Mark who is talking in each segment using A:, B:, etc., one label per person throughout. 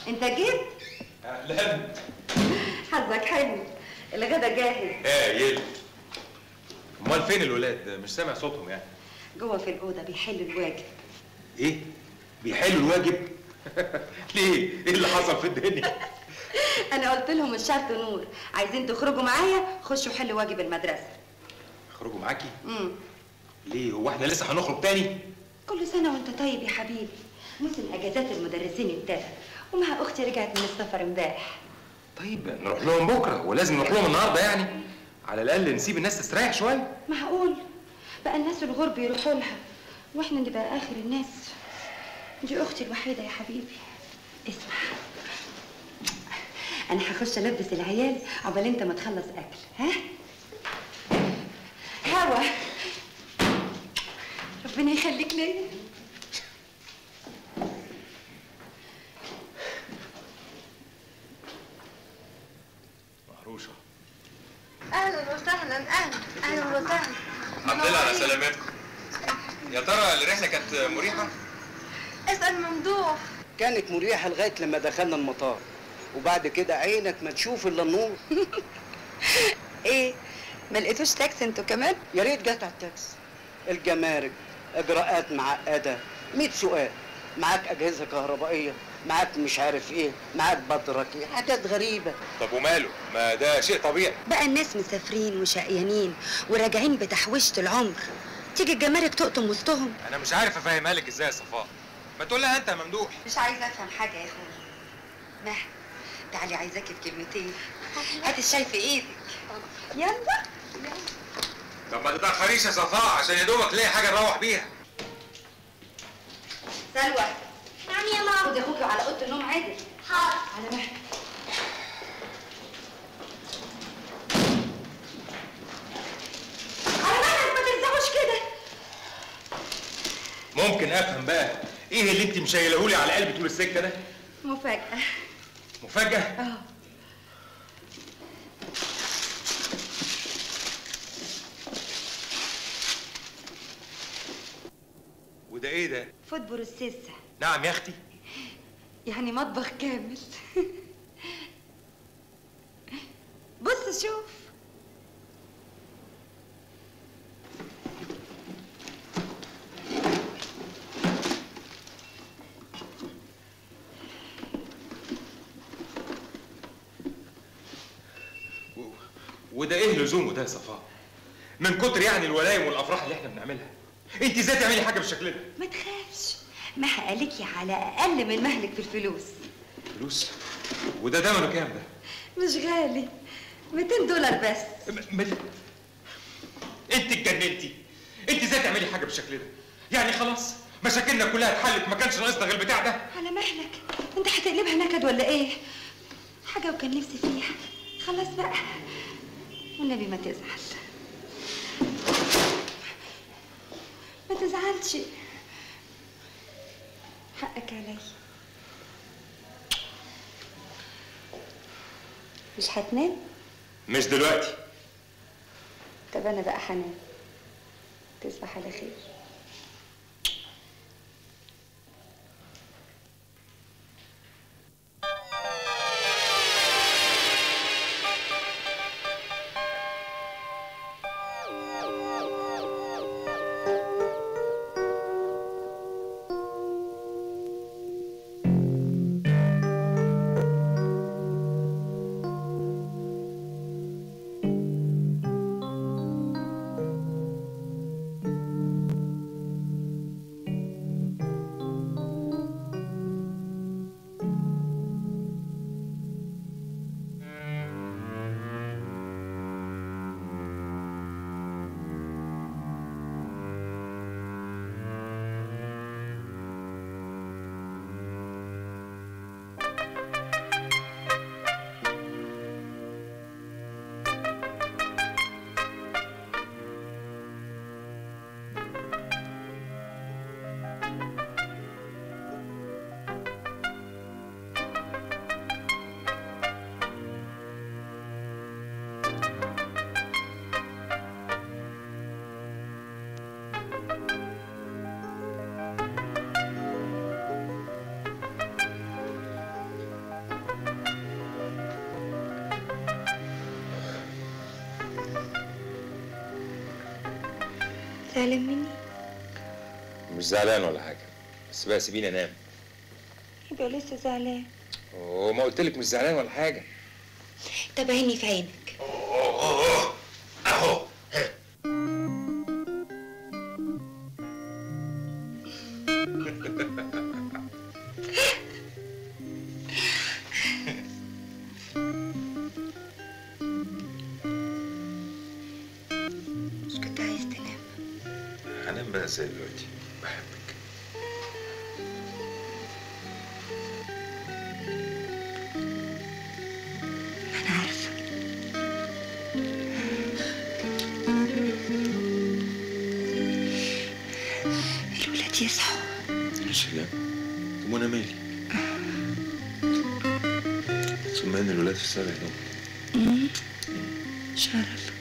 A: انت جيت
B: اهلا
A: حظك حلو الغدا جاهز
B: ايه يل امال فين الولاد مش سامع صوتهم يعني
A: جوه في الاوضه بيحلوا الواجب
B: ايه بيحلوا الواجب ليه ايه اللي حصل في الدنيا
A: انا قلت لهم الشرط نور عايزين تخرجوا معايا خشوا حلوا واجب المدرسه
B: اخرجوا معاكي
A: امم
B: ليه هو احنا لسه هنخرج تاني
A: كل سنه وانت طيب يا حبيبي موسم اجازات المدرسين ابتدى ومع اختي رجعت من السفر امبارح
B: طيب نروح لهم بكره ولازم نروح لهم النهارده يعني على الاقل نسيب الناس تستريح شويه
A: معقول بقى الناس الغرب يروحوا لها واحنا نبقى اخر الناس دي اختي الوحيده يا حبيبي اسمع انا هخش البس العيال عقبال انت ما تخلص اكل ها هوا ربنا يخليك ليا
B: محروشه
C: اهلا وسهلا اهلا اهلا وسهلا
B: الحمد لله على سلامتكم يا ترى الرحله كانت مريحه
C: اسال ممدوح
D: كانت مريحة لغاية لما دخلنا المطار وبعد كده عينك ما تشوف إلا النور
A: ايه ما لقيتوش تاكسي انتوا كمان
D: يا ريت جت على التاكسي الجمارك إجراءات معقدة 100 سؤال معاك أجهزة كهربائية معاك مش عارف إيه معاك بدركي حاجات غريبة
B: طب وماله ما ده شيء طبيعي
A: بقى الناس مسافرين وشقيانين وراجعين بتحويشة العمر تيجي الجمارك تقطم وسطهم
B: انا مش عارف افهمها لك ازاي يا صفاء ما تقول لها انت يا ممدوح
A: مش عايزه افهم حاجه يا اخويا مهد تعالي عايزاكي في كلمتين هات الشاي في ايدك يلا
B: طب ما تتاخريش يا صفاء عشان يا دوبك تلاقي حاجه نروح بيها
A: سلوى
C: نعم يا ماما
A: خدي اخوكي على اوضه النوم عادل
C: حاضر
A: على مهد على مهلك ما تلزقوش كده
B: ممكن افهم بقى ايه اللي انت مشيلهولي على قلبي طول السكه ده
A: مفاجاه
B: مفاجاه
A: اه
B: وده ايه ده
A: فوت بروسيسا
B: نعم يا اختي
A: يعني مطبخ كامل بص شوف
B: و- وده ايه لزومه ده يا صفاء من كتر يعني الولايم والافراح اللي احنا بنعملها انت ازاي تعملي حاجه بالشكل ده
A: ما تخافش مها قالت لي على اقل من مهلك في الفلوس
B: فلوس وده ثمنه كام ده
A: مش غالي 200 دولار بس
B: م- م- انت اتجننتي انت ازاي تعملي حاجه بالشكل ده يعني خلاص مشاكلنا كلها اتحلت ما كانش ناقصنا غير البتاع ده
A: على مهلك انت هتقلبها نكد ولا ايه حاجه وكان نفسي فيها خلاص بقى والنبي ما تزعل ما تزعلش حقك علي مش هتنام
B: مش دلوقتي
A: طب انا بقى هنام تصبح على خير زعلان مني
B: مش زعلان ولا حاجه بس بقى سيبيني انام
A: يبقى لسه زعلان
B: وما قلت لك مش زعلان ولا حاجه
A: طب عيني في عينك
B: اهو
A: مش كنت عايز تنام
B: هنام بقى زي دلوقتي بحبك
A: انا عارفه الولاد يصحوا
B: يا سلام طب وانا مالي ثم ان الولاد في السابع يوم
A: شرف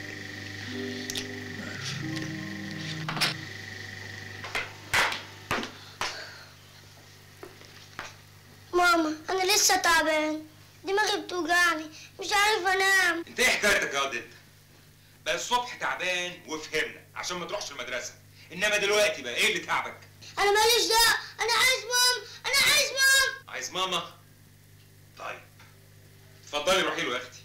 C: ماما انا لسه تعبان دماغي بتوجعني مش عارف انام
B: انت ايه حكايتك يا واد انت؟ بقى الصبح تعبان وفهمنا عشان ما تروحش المدرسه انما دلوقتي بقى ايه اللي تعبك؟
C: انا ماليش دعوه انا عايز مام انا عايز مام
B: عايز ماما؟ طيب اتفضلي روحي له يا اختي